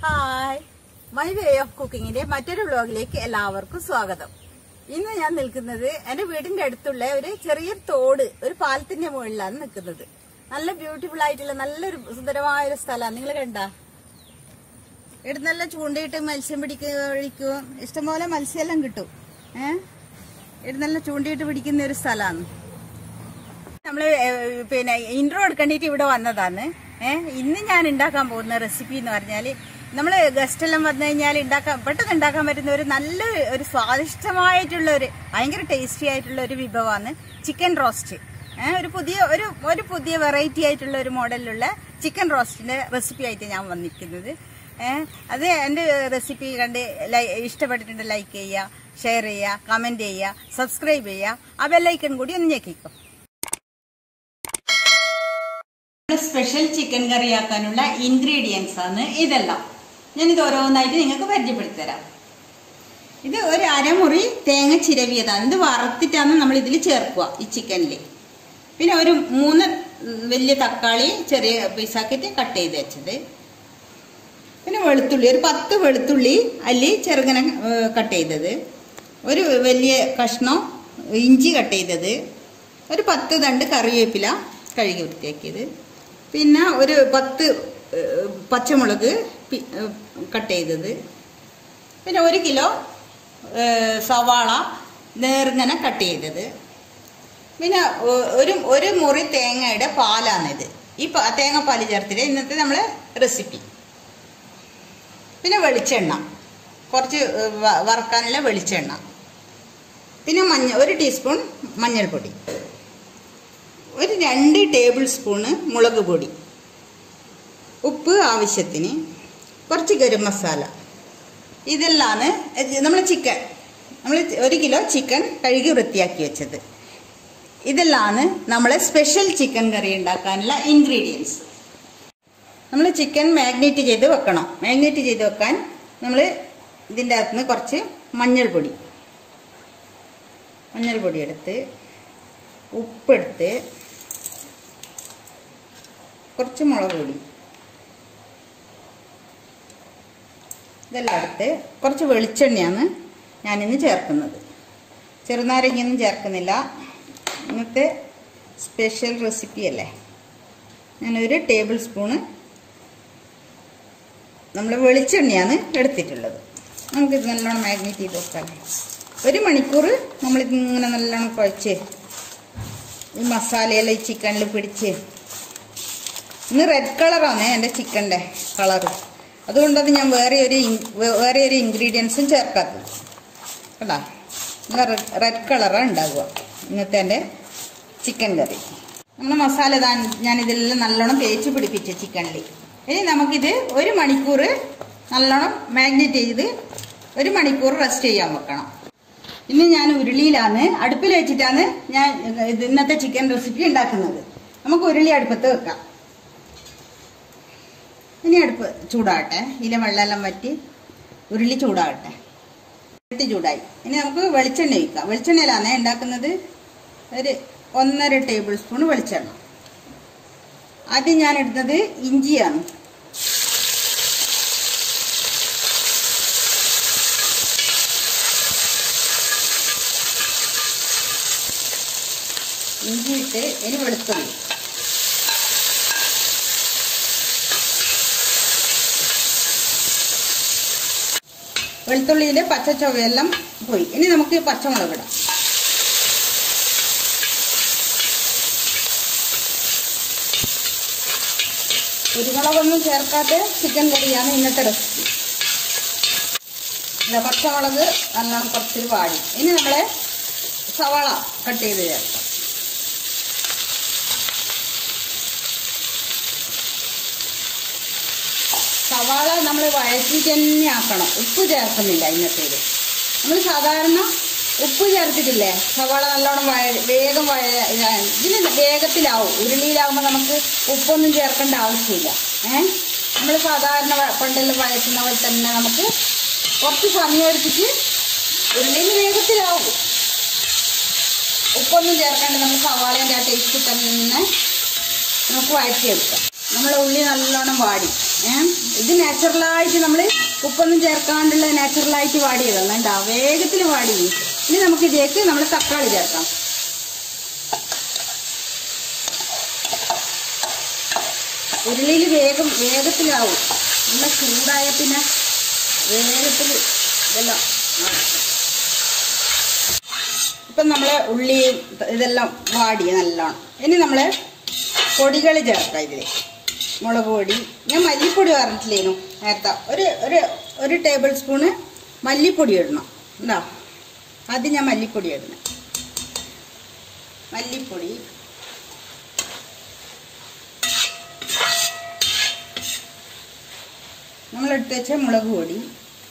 Hi my way of കുക്കിങ്ങിന്റെ മറ്റൊരു വ്ലോഗിലേക്ക് എല്ലാവർക്കും സ്വാഗതം ഇന്ന് ഞാൻ നിൽക്കുന്നത് എന്റെ വീടിന്റെ അടുത്തുള്ള ഒരു ചെറിയൊരു തോട് ഒരു പാലത്തിന്റെ മുകളിലാണ് നിൽക്കുന്നത് നല്ല ബ്യൂട്ടിഫുൾ ആയിട്ടുള്ള നല്ലൊരു സുന്ദരമായ ഒരു സ്ഥലമാണ് നിങ്ങൾ കണ്ട ഇവിടെ നല്ല ചൂണ്ടയിട്ട് മത്സ്യം പിടിക്കും ഇഷ്ടംപോലെ മത്സ്യമെല്ലാം കിട്ടും ഏഹ് ഇവിടെ നല്ല ചൂണ്ടയിട്ട് പിടിക്കുന്ന ഒരു സ്ഥലമാണ് നമ്മള് ഏഹ്, പിന്നെ ഇൻട്രോ എടുക്കേണ്ടിട്ട് ഇവിടെ വന്നതാണ് ഏഹ് ഇന്ന് ഞാൻ ഉണ്ടാക്കാൻ പോകുന്ന റെസിപ്പി എന്ന് പറഞ്ഞാല് നമ്മള് ഗസ്റ്റ് എല്ലാം വന്നു കഴിഞ്ഞാൽ ഉണ്ടാക്കാൻ പെട്ടെന്ന് ഉണ്ടാക്കാൻ പറ്റുന്ന ഒരു നല്ല ഒരു സ്വാദിഷ്ടമായിട്ടുള്ള ഒരു ഭയങ്കര ടേസ്റ്റി ആയിട്ടുള്ള ഒരു വിഭവമാണ് ചിക്കൻ റോസ്റ്റ് ഏഹ് ഒരു പുതിയ ഒരു ഒരു പുതിയ വെറൈറ്റി ആയിട്ടുള്ള ഒരു മോഡലിലുള്ള ചിക്കൻ റോസ്റ്റിന്റെ റെസിപ്പി ആയിട്ട് ഞാൻ വന്നിരിക്കുന്നത് ഏഹ് അത് എന്റെ റെസിപ്പി കണ്ട് ലൈ- ഇഷ്ടപ്പെട്ടിട്ടുണ്ട് ലൈക്ക് ചെയ്യുക ഷെയർ ചെയ്യുക കമന്റ് ചെയ്യുക സബ്സ്ക്രൈബ് ചെയ്യുക ആ ബെല്ലൈക്കൺ കൂടി ഒന്ന് ഞെക്കിക്കോ സ്പെഷ്യൽ ചിക്കൻ കറി ആക്കാനുള്ള ഇൻഗ്രീഡിയൻസ് ആണ് ഇതെല്ലാം ഞാനിത് ഓരോന്നായിട്ട് നിങ്ങൾക്ക് പരിചയപ്പെടുത്തി തരാം ഇത് ഒരു അരമുറി തേങ്ങ ചിരവിയതാണ് ഇത് വറുത്തിട്ടാണ് നമ്മൾ ഇതിൽ ചേർക്കുക ഈ ചിക്കനിൽ പിന്നെ ഒരു മൂന്ന് വലിയ തക്കാളി ചെറിയ പീസാക്കിയിട്ട് കട്ട് ചെയ്ത് വെച്ചത് പിന്നെ വെളുത്തുള്ളി ഒരു പത്ത് വെളുത്തുള്ളി അല്ലി ചെറുങ്ങനെ കട്ട് ചെയ്തത് ഒരു വലിയ കഷ്ണം ഇഞ്ചി കട്ട് ചെയ്തത് ഒരു പത്ത് തണ്ട് കറിവേപ്പില കഴുകി വൃത്തിയാക്കിയത് പിന്നെ ഒരു പത്ത് ഏഹ്, പച്ചമുളക് പി- ഏഹ്, കട്ട് ചെയ്തത് പിന്നെ ഒരു കിലോ ഏഹ്, സവാള നേർങ്ങനെ കട്ട് ചെയ്തത് പിന്നെ ഒ- ഒരു ഒരു മുറി തേങ്ങയുടെ പാലാണിത് ഈ പ- തേങ്ങാപ്പാൽ ചേർത്തിട്ട് ഇന്നത്തെ നമ്മളെ റെസിപ്പി പിന്നെ വെളിച്ചെണ്ണ കുറച്ച് ഏഹ്, വ- വറക്കാനുള്ള വെളിച്ചെണ്ണ പിന്നെ മഞ്ഞ ഒരു ടീസ്പൂൺ മഞ്ഞൾപ്പൊടി ഒരു രണ്ട് ടേബിൾ സ്പൂണ് മുളക് പൊടി ഉപ്പ് ആവശ്യത്തിന് കുറച്ച് ഗരം മസാല ഇതെല്ലാമാണ് നമ്മൾ ചിക്കൻ നമ്മൾ ഒരു കിലോ ചിക്കൻ കഴുകി വൃത്തിയാക്കി വെച്ചത് ഇതെല്ലാമാണ് നമ്മളെ സ്പെഷ്യൽ ചിക്കൻ കറി ഉണ്ടാക്കാനുള്ള ഇൻഗ്രീഡിയൻസ് നമ്മൾ ചിക്കൻ മാഗ്നേറ്റ് ചെയ്ത് വെക്കണം മാഗ്നേറ്റ് ചെയ്ത് വെക്കാൻ നമ്മൾ ഇതിൻ്റെ അകത്ത് നിന്ന് കുറച്ച് മഞ്ഞൾപ്പൊടി മഞ്ഞൾപ്പൊടി എടുത്ത് ഉപ്പെടുത്ത് കുറച്ച് മുളക് പൊടി ഇതെല്ലാം എടുത്ത് കുറച്ച് വെളിച്ചെണ്ണയാണ് ഞാനിന്ന് ചേർക്കുന്നത് ചെറുനാരങ്ങയൊന്നും ചേർക്കുന്നില്ല ഇന്നത്തെ സ്പെഷ്യൽ റെസിപ്പി അല്ലേ ഞാനൊരു ടേബിൾ സ്പൂണ് നമ്മൾ വെളിച്ചെണ്ണയാണ് എടുത്തിട്ടുള്ളത് നമുക്കിത് നല്ലോണം മാഗ്നേറ്റ് ചെയ്ത് വെക്കാം ഒരു മണിക്കൂർ നമ്മളിതിങ്ങനെ നല്ലോണം കുഴച്ച് ഈ മസാലയെല്ലാം ഈ ചിക്കനിൽ പിടിച്ച് ഇന്ന് റെഡ് കളറാണ് എൻ്റെ ചിക്കൻ്റെ കളറ് അതുകൊണ്ടത് ഞാൻ വേറെ ഒരു ഇൻ- വേ- വേറെ ഒരു ഇൻഗ്രീഡിയൻസും ചേർക്കാത്തത് കേട്ടാ നല്ല റെഡ് റെഡ് കളറാണ് ഉണ്ടാവുക ഇന്നത്തെ എൻ്റെ ചിക്കൻ കറി നമ്മൾ മസാല താൻ ഞാനിതെല്ലാം നല്ലോണം തേച്ച് പിടിപ്പിച്ച ചിക്കനിൽ ഇനി നമുക്കിത് ഒരു മണിക്കൂർ നല്ലോണം മാഗ്നേറ്റ് ചെയ്ത് ഒരു മണിക്കൂർ റെസ്റ്റ് ചെയ്യാൻ വെക്കണം ഇന്ന് ഞാൻ ഉരുളിയിലാണ് അടുപ്പിൽ വെച്ചിട്ടാണ് ഞാൻ ഇത് ഇന്നത്തെ ചിക്കൻ റെസിപ്പി ഉണ്ടാക്കുന്നത് നമുക്ക് ഉരുളി അടുപ്പത്ത് വെക്കാം ഇനി അടുപ്പ് ചൂടാകട്ടെ ഇതിലെ വെള്ളമെല്ലാം വറ്റി ഉരുളി ചൂടാകട്ടെ വെട്ടി ചൂടായി ഇനി നമുക്ക് വെളിച്ചെണ്ണ ഒഴിക്കാം വെളിച്ചെണ്ണയിലാണ് ഉണ്ടാക്കുന്നത് ഒരു ഒന്നര ടേബിൾ സ്പൂൺ വെളിച്ചെണ്ണ ആദ്യം ഞാൻ എടുത്തത് ഇഞ്ചിയാണ് ഇഞ്ചി ഇട്ട് ഇനി വെളുത്തുള്ളി വെളുത്തുള്ളിയിലെ പച്ച ചൊവ്വയെല്ലാം പോയി ഇനി നമുക്ക് പച്ചമുളക് ഇടാം കുരുമുളകൊന്നും ചേർക്കാത്ത ചിക്കൻ കറിയാണ് ഇന്നത്തെ റെസിപ്പി ഇതാ പച്ചമുളക് നല്ലോണം കുറച്ചൊരു വാടി ഇനി നമ്മളെ സവാള കട്ട് ചെയ്ത് ചേർക്കാം സവാള നമ്മൾ വഴറ്റിയിട്ട് തന്നെ ആക്കണം ഉപ്പ് ചേർക്കുന്നില്ല ഇന്നത്തേത് നമ്മൾ സാധാരണ ഉപ്പ് ചേർത്തിട്ടില്ലേ സവാള നല്ലോണം വഴ വേഗം വഴ ഇതിന് വേഗത്തിലാവും ഉരുളിയിലാവുമ്പോൾ നമുക്ക് ഉപ്പൊന്നും ചേർക്കേണ്ട ആവശ്യമില്ല ഏ നമ്മൾ സാധാരണ വ- പണ്ടെല്ലാം വഴറ്റുന്ന പോലെ തന്നെ നമുക്ക് കുറച്ച് സമയം എടുത്തിട്ട് ഉരുളിയിൽ വേഗത്തിലാവും ഉപ്പൊന്നും ചേർക്കാണ്ട് നമ്മൾ സവാളേൻ്റെ ആ ടേസ്റ്റ് തന്നെ നമുക്ക് വഴറ്റിയെടുക്കാം നമ്മളെ ഉള്ളി നല്ലോണം വാടി ഏ ഇത് നാച്ചുറലായിട്ട് നമ്മൾ ഉപ്പൊന്നും ചേർക്കാണ്ടുള്ള നാച്ചുറലായിട്ട് വാടിയതാണ് എന്താ വേഗത്തിൽ വാടി ഇനി നമുക്ക് ഇതിലേക്ക് നമ്മൾ തക്കാളി ചേർക്കാം ഉരുളിയിൽ വേഗം വേഗത്തിലാവും നല്ല ചൂടായ പിന്നെ വേഗത്തിൽ ഇതെല്ലാം ആവും. ഇപ്പം നമ്മൾ ഉള്ളി ഇതെല്ലാം വാടി നല്ലോണം ഇനി നമ്മൾ പൊടികൾ ചേർക്കാം ഇതിൽ മുളക് പൊടി ഞാൻ മല്ലിപ്പൊടി പറഞ്ഞിട്ടില്ലേനു നേരത്തെ ഒരു ഒരു ഒരു ടേബിൾ സ്പൂണ് മല്ലിപ്പൊടി ഇടണം എന്താ ആദ്യം ഞാൻ മല്ലിപ്പൊടി ഇടണം മല്ലിപ്പൊടി നമ്മൾ എടുത്ത് വെച്ച മുളക് പൊടി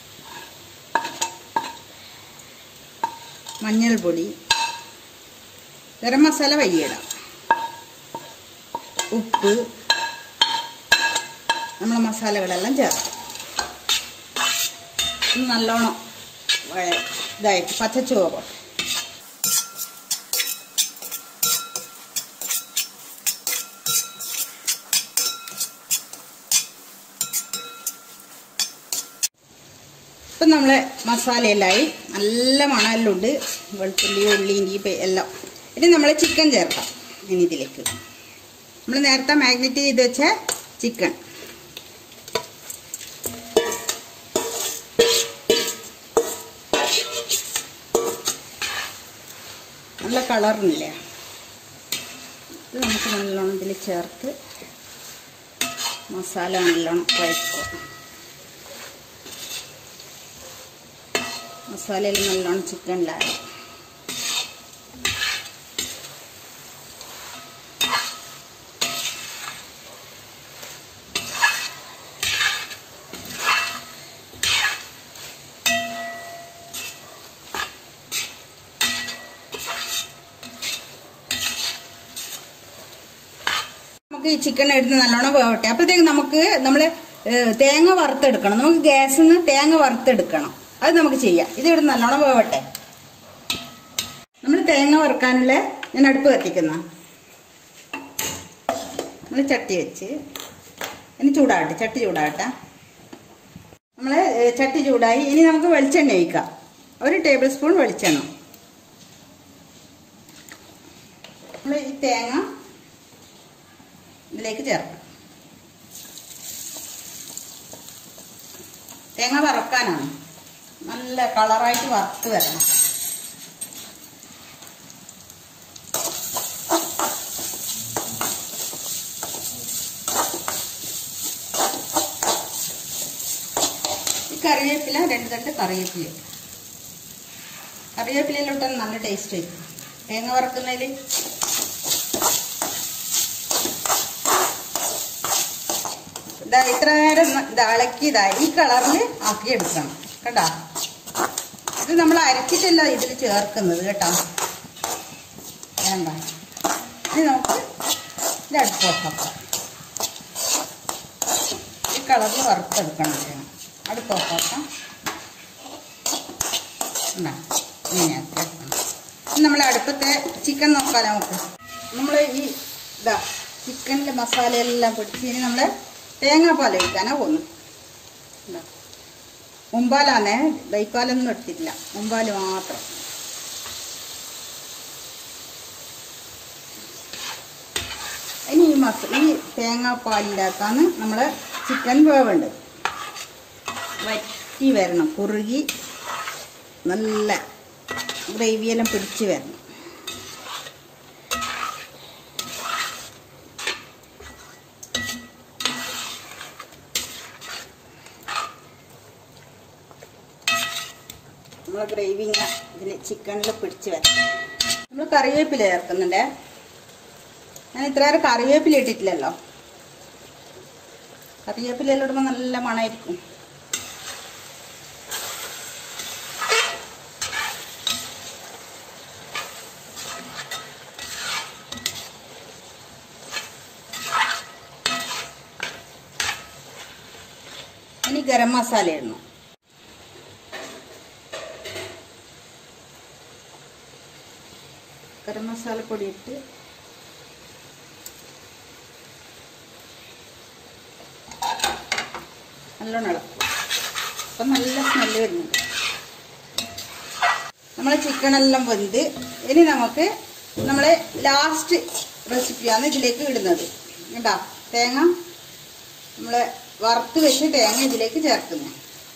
മഞ്ഞൾപ്പൊടി ഗരം മസാല വയ്യിടാം ഉപ്പ് നമ്മളെ മസാലകളെല്ലാം ചേർക്കാം ഇത് നല്ലോണം വഴ- ഇതായിട്ട് പച്ചച്ചോറ് ഇപ്പം നമ്മളെ മസാലയെല്ലായി നല്ല മണമെല്ലാം ഉണ്ട് വെളുത്തുള്ളി ഉള്ളി ഇഞ്ചി പേ- എല്ലാം ഇനി നമ്മൾ ചിക്കൻ ചേർക്കാം ഇനി ഇതിലേക്ക് നമ്മൾ നേരത്തെ മാഗ്നറ്റ് ചെയ്ത് വെച്ച ചിക്കൻ നല്ല കളറിനില്ലേ ഇത് നമുക്ക് നല്ലോണം ഇതിൽ ചേർത്ത് മസാല നല്ലോണം കുഴക്കുക മസാലയിൽ നല്ലോണം ചിക്കനിലായി നമുക്ക് ഈ ചിക്കൻ എടുത്ത് നല്ലോണം വേവട്ടെ അപ്പോഴത്തേക്ക് നമുക്ക് നമ്മൾ തേങ്ങ വറുത്തെടുക്കണം നമുക്ക് ഗ്യാസിൽ നിന്ന് തേങ്ങ വറുത്തെടുക്കണം അത് നമുക്ക് ചെയ്യാം ഇത് ഇവിടെ നല്ലോണം വേവട്ടെ നമ്മൾ തേങ്ങ വറുക്കാനുള്ള ഞാൻ അടുപ്പ് കത്തിക്കുന്ന നമ്മൾ ചട്ടി വെച്ച് ഇനി ചൂടാകട്ടെ ചട്ടി ചൂടാകട്ടെ നമ്മൾ ചട്ടി ചൂടായി ഇനി നമുക്ക് വെളിച്ചെണ്ണ ഒഴിക്കാം ഒരു ടേബിൾ സ്പൂൺ വെളിച്ചെണ്ണ നമ്മൾ ഈ തേങ്ങ ഇതിലേക്ക് ചേർക്കാം തേങ്ങ വറക്കാനാണ് നല്ല കളറായിട്ട് വറുത്ത് വരണം ഈ കറിവേപ്പില രണ്ട് തട്ട് കറിവേപ്പില കറിവേപ്പിലയിലോട്ട് നല്ല ടേസ്റ്റ് വരും തേങ്ങ വറക്കുന്നതിൽ ഇതാ ഇത്ര നേരം ഇത് ഇളക്കി ഇതാ ഈ കളറിൽ ആക്കി എടുക്കണം കേട്ടാ ഇത് നമ്മൾ അരച്ചിട്ടല്ല ഇതിൽ ചേർക്കുന്നത് കേട്ടോ വേണ്ട ഇനി നമുക്ക് ഇത് അടുപ്പ് ഓഫാക്കാം ഈ കളറിൽ വറുത്തെടുക്കണം ചെയ്യണം അടുപ്പ് ഓഫാക്കാം എന്നാ ഇങ്ങനെയാക്കി വെക്കണം ഇനി നമ്മൾ അടുപ്പത്തെ ചിക്കൻ നോക്കാലോ നമുക്ക് നമ്മൾ ഈ ഇതാ ചിക്കനിലെ മസാലയെല്ലാം പിടിച്ച് ഇനി നമ്മൾ തേങ്ങാപ്പാൽ ഒഴിക്കാനാ പോകുന്നു ഇതാ. മുമ്പാലാന്നേ ദൈപ്പാലൊന്നും എടുത്തിട്ടില്ല മുമ്പാൽ മാത്രം ഇനി ഈ മസ ഈ തേങ്ങാപ്പാലിൻ്റെ അകത്താണ് നമ്മൾ ചിക്കൻ വേവേണ്ടത് വറ്റി വരണം കുറുകി നല്ല ഗ്രേവിയെല്ലാം പിടിച്ച് വരണം നമ്മൾ ഗ്രേവി ഇങ്ങനെ ഇതിൽ ചിക്കനിൽ പിടിച്ച് വരണം നമ്മൾ കറിവേപ്പില ചേർക്കുന്നുണ്ട് ഞാൻ ഇത്ര നേരം കറിവേപ്പില ഇട്ടിട്ടില്ലല്ലോ കറിവേപ്പില എല്ലാം ഇടുമ്പോൾ നല്ല മണമായിരിക്കും ഇനി ഗരം മസാല ഇടണം ഗരം മസാല പൊടി ഇട്ട് നല്ലോണം ഇളക്കുക അപ്പം നല്ല സ്മെല്ല് വരുന്നുണ്ട് നമ്മളെ ചിക്കനെല്ലാം വെന്ത് ഇനി നമുക്ക് നമ്മളെ ലാസ്റ്റ് റെസിപ്പിയാണ് ഇതിലേക്ക് ഇടുന്നത് കേട്ടാ തേങ്ങ നമ്മളെ വറുത്ത് വെച്ച് തേങ്ങ ഇതിലേക്ക് ചേർക്കുന്നത്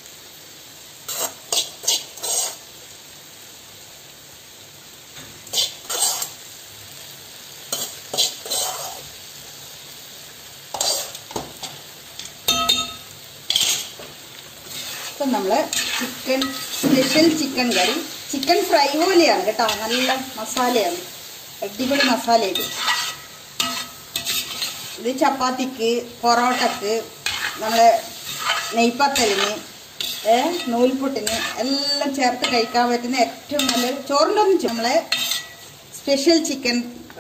ഇപ്പം നമ്മൾ chicken special chicken curry chicken fry പോലെയാണ് കേട്ടോ നല്ല മസാലയാണ് അടിപൊളി മസാല ഇത് ഇത് ചപ്പാത്തിക്ക് പൊറോട്ടക്ക് നമ്മളെ നെയ്പ്പത്തലിന് ഏ നൂൽപുട്ടിന് എല്ലാം ചേർത്ത് കഴിക്കാൻ പറ്റുന്ന ഏറ്റവും നല്ല ചോറിൻ്റെ ഒന്നും നമ്മളെ സ്പെഷ്യൽ ചിക്കൻ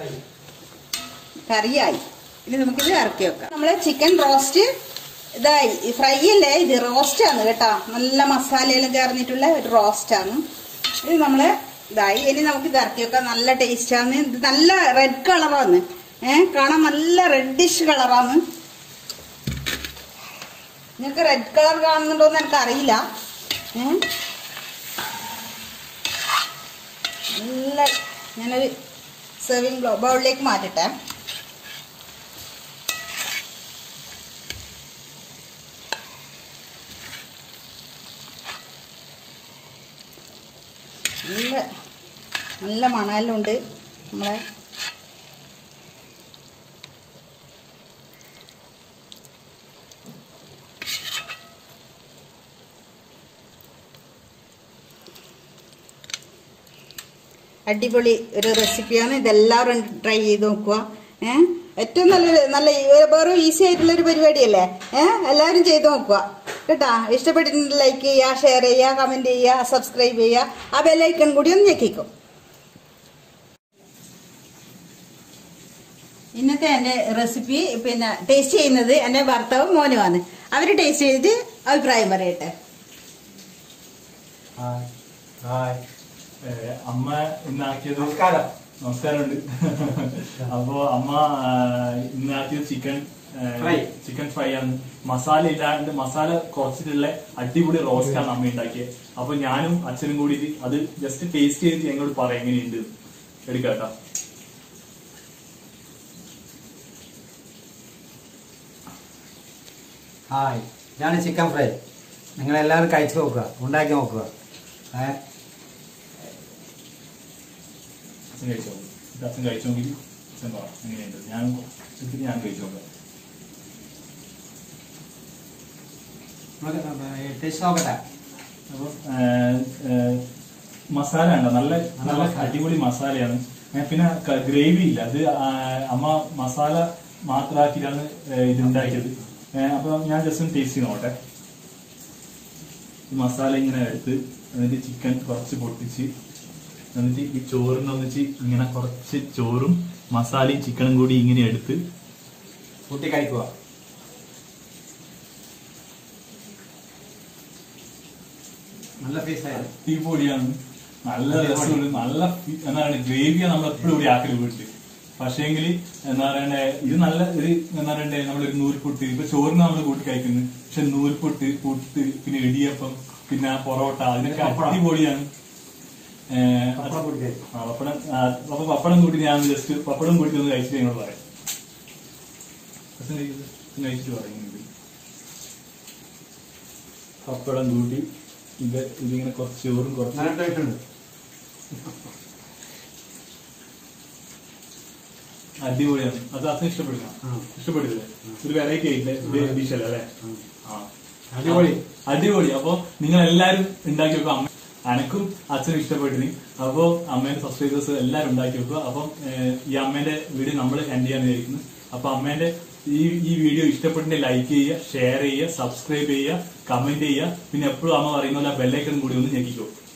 കറിയായി ഇനി നമുക്കിത് ഇറക്കി വെക്കാം നമ്മളെ ചിക്കൻ റോസ്റ്റ് ഇതായി ഫ്രൈ അല്ലേ ഇത് റോസ്റ്റ് ആണ് കേട്ടോ നല്ല മസാലയെല്ലാം ചേർന്നിട്ടുള്ള ഒരു റോസ്റ്റ് ആണ് ഇത് നമ്മള് ഇതായി ഇനി നമുക്ക് ഇത് ഇറക്കി വെക്കാം നല്ല ടേസ്റ്റ് ആണ് ഇത് നല്ല റെഡ് കളറാണ് ഏഹ് കാണാൻ നല്ല റെഡിഷ് കളറാണ് നിങ്ങൾക്ക് റെഡ് കളർ കാണുന്നുണ്ടോ എന്ന് എനിക്ക് അറിയില്ല ഏഹ് നല്ല ഞാനൊരു സെർവിങ് ബൗളിലേക്ക് മാറ്റട്ടെ നല്ല നല്ല മണലെല്ലാം ഉണ്ട് നമ്മളെ അടിപൊളി ഒരു റെസിപ്പിയാണ് ഇതെല്ലാവരും ട്രൈ ചെയ്ത് നോക്കുക ഏഹ് ഏറ്റവും നല്ലൊരു നല്ല വേറെ ഈസി ആയിട്ടുള്ള ഒരു പരിപാടിയല്ലേ ഏഹ് എല്ലാവരും ചെയ്ത് നോക്കുക കേട്ടാ ഇഷ്ടപ്പെട്ടിട്ടുണ്ടെങ്കിൽ ലൈക്ക് ചെയ്യുക ഷെയർ ചെയ്യുക കമന്റ് ചെയ്യുക സബ്സ്ക്രൈബ് ചെയ്യുക ആ ബെല്ലൈക്കൺ കൂടി ഒന്ന് ഞെക്കിക്കും ഇന്നത്തെ എൻ്റെ റെസിപ്പി പിന്നെ ടേസ്റ്റ് ചെയ്യുന്നത് എൻ്റെ ഭർത്താവും മോനുമാണ് അവർ ടേസ്റ്റ് ചെയ്തിട്ട് അഭിപ്രായം പറയട്ടെ ഹായ് ഹായ് ഏഹ് അമ്മ ഇന്നാക്കിയത് നമസ്കാരം. നമസ്കാരമുണ്ട് അപ്പോ അമ്മ ആഹ് ഇന്നാക്കിയത് ചിക്കൻ ഫ്രൈ. ചിക്കൻ ഫ്രൈ ആണ് മസാല ഇല്ലാണ്ട് മസാല കുറച്ചിട്ടുള്ള അടിപൊളി റോസ്റ്റ് ആണ് അമ്മ ഉണ്ടാക്കിയത് അപ്പൊ ഞാനും അച്ഛനും കൂടി ഇത് അത് ജസ്റ്റ് ടേസ്റ്റ് ചെയ്തിട്ട് ഞങ്ങളോട് പറയാം എങ്ങനെയുണ്ട് എടുക്കാട്ടോ ഹായ് ഇതാണ് ചിക്കൻ ഫ്രൈ നിങ്ങളെല്ലാവരും കഴിച്ചു നോക്കുക ഉണ്ടാക്കി നോക്കുക ഏ അച്ഛൻ കഴിച്ചോ ഇത് അച്ഛൻ കഴിച്ചോങ്കിൽ അച്ഛൻ പറ എങ്ങനെയുണ്ട് ഞാൻ ചുറ്റിട്ട് ഞാൻ കഴിച്ചു നോക്കാം ടേസ്റ്റ് നോക്കട്ടെ അപ്പം മസാല ഉണ്ടോ നല്ല നല്ല നല്ല മസാല. അടിപൊളി മസാലയാണ് ഏ, പിന്നെ ഗ്രേവി ഇല്ല അത് ആ, അമ്മ മസാല മാത്രമാക്കിയിട്ടാണ് ഏ, ഇത് ഉണ്ടാക്കിയത് ഏ, അപ്പൊ ഞാൻ ജസ്റ്റ് ഒന്ന് ടേസ്റ്റ് നോട്ടെ ഈ മസാല ഇങ്ങനെ എടുത്ത് എന്നിട്ട് ചിക്കൻ കുറച്ച് പൊട്ടിച്ച് എന്നിട്ട് ഈ ചോറിന് ഒന്നിച്ച് ഇങ്ങനെ കുറച്ച് ചോറും മസാലയും ചിക്കനും കൂടി ഇങ്ങനെ എടുത്ത് കൂട്ടി കഴിക്കുക നല്ല പീസായിരുന്നു അടിപൊളിയാണ് നല്ല രസമുണ്ട് നല്ല ഫി- എന്താണ് ഗ്രേവിയാണ് നമ്മൾ എപ്പോഴും ഇവിടെ ആക്കല് വീട്ടില് പക്ഷേങ്കിൽ എന്താ പറയണ്ടേ ഇത് നല്ല ഒരു എന്താ പറയണ്ടേ നമ്മളൊരു നൂൽപുട്ട് ഇപ്പൊ ചോറിന് നമ്മൾ കൂട്ടി കഴിക്കുന്നു പക്ഷെ നൂൽപുട്ട് പുട്ട് പിന്നെ ഇടിയപ്പം പിന്നെ പൊറോട്ട അതിനൊക്കെ പപ്പടം. അടിപൊളിയാണ് ഏഹ്, പപ്പടം കൂട്ടി കഴിക്കും. ആ, പപ്പടം ആ, അപ്പൊ പപ്പടം കൂട്ടി ഞാൻ ജസ്റ്റ് പപ്പടം കൂട്ടി ഒന്ന് കഴിച്ചിട്ട് ഞങ്ങൾ പറയാം അച്ഛൻ കഴിക്കുന്നത്? അച്ഛൻ കഴിച്ചിട്ട് പറയുന്നത് പപ്പടം കൂട്ടി ഇത് ഇതിങ്ങനെ കുറച്ച് ചോറും കുറച്ച് നല്ല ടേസ്റ്റ് ഉണ്ട് അടിപൊളിയാണ് അത് അച്ഛൻ ഇഷ്ടപ്പെടുന്ന ആ. ഇഷ്ടപ്പെടില്ലേ ഒരു വെറൈറ്റി ആയില്ലേ ഡിഷ് അല്ലേ അല്ലേ ആ അടിപൊളി. അടിപൊളി അപ്പൊ നിങ്ങൾ എല്ലാരും ഉണ്ടാക്കി വെക്കുക അമ്മ അനക്കും അച്ഛനും ഇഷ്ടപ്പെട്ടിന് അപ്പൊ അമ്മേന്റെ സബ്സ്ക്രൈബേഴ്സ് എല്ലാരും ഉണ്ടാക്കി വെക്കുക അപ്പം ഏഹ്, ഈ അമ്മേന്റെ വീഡിയോ നമ്മൾ എൻഡ് ചെയ്യാൻ വിചാരിക്കുന്നു അപ്പൊ അമ്മേന്റെ ഈ ഈ വീഡിയോ ഇഷ്ടപ്പെട്ടിട്ടുണ്ടെങ്കിൽ ലൈക്ക് ചെയ്യുക ഷെയർ ചെയ്യുക സബ്സ്ക്രൈബ് ചെയ്യുക കമന്റ് ചെയ്യുക പിന്നെ എപ്പോഴും അമ്മ പറയുന്ന പോലെ ബെല്ലൈക്കൺ കൂടി ഒന്ന് ഞെക്കിക്കോ